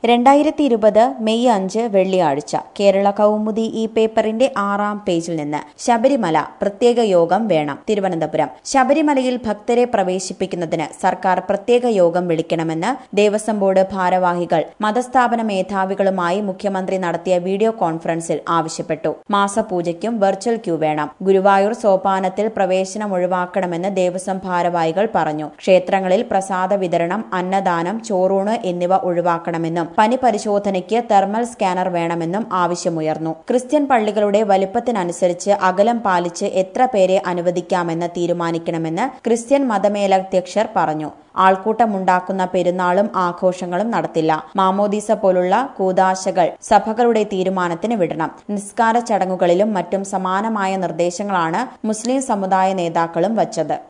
രണ്ടായിരത്തി ഇരുപത് മെയ് അഞ്ച് വെള്ളിയാഴ്ച കേരള കൗമുദി ഈ പേപ്പറിന്റെ ആറാം പേജിൽ നിന്ന് ശബരിമല പ്രത്യേക യോഗം വേണം തിരുവനന്തപുരം ശബരിമലയിൽ ഭക്തരെ പ്രവേശിപ്പിക്കുന്നതിന് സർക്കാർ പ്രത്യേക യോഗം വിളിക്കണമെന്ന് ദേവസ്വം ബോർഡ് ഭാരവാഹികൾ മതസ്ഥാപന മേധാവികളുമായി മുഖ്യമന്ത്രി നടത്തിയ വീഡിയോ കോൺഫറൻസിൽ ആവശ്യപ്പെട്ടു മാസപൂജയ്ക്കും വെർച്വൽ ക്യൂ വേണം ഗുരുവായൂർ സോപാനത്തിൽ പ്രവേശനം ഒഴിവാക്കണമെന്ന് ദേവസ്വം ഭാരവാഹികൾ പറഞ്ഞു ക്ഷേത്രങ്ങളിൽ പ്രസാദ വിതരണം അന്നദാനം ചോറൂണ് എന്നിവ ഒഴിവാക്കണമെന്നും പനി പരിശോധനയ്ക്ക് തെർമൽ സ്കാനർ വേണമെന്നും ആവശ്യമുയർന്നു ക്രിസ്ത്യൻ പള്ളികളുടെ വലിപ്പത്തിനനുസരിച്ച് അകലം പാലിച്ച് എത്ര പേരെ അനുവദിക്കാമെന്ന് തീരുമാനിക്കണമെന്ന് ക്രിസ്ത്യൻ മതമേലധ്യക്ഷർ പറഞ്ഞു ആൾക്കൂട്ടമുണ്ടാക്കുന്ന പെരുന്നാളും ആഘോഷങ്ങളും നടത്തില്ല മാമോദീസ പോലുള്ള കൂതാശകൾ സഭകളുടെ തീരുമാനത്തിന് വിടണം നിസ്കാര ചടങ്ങുകളിലും മറ്റും സമാനമായ നിർദ്ദേശങ്ങളാണ് മുസ്ലിം സമുദായ നേതാക്കളും വച്ചത്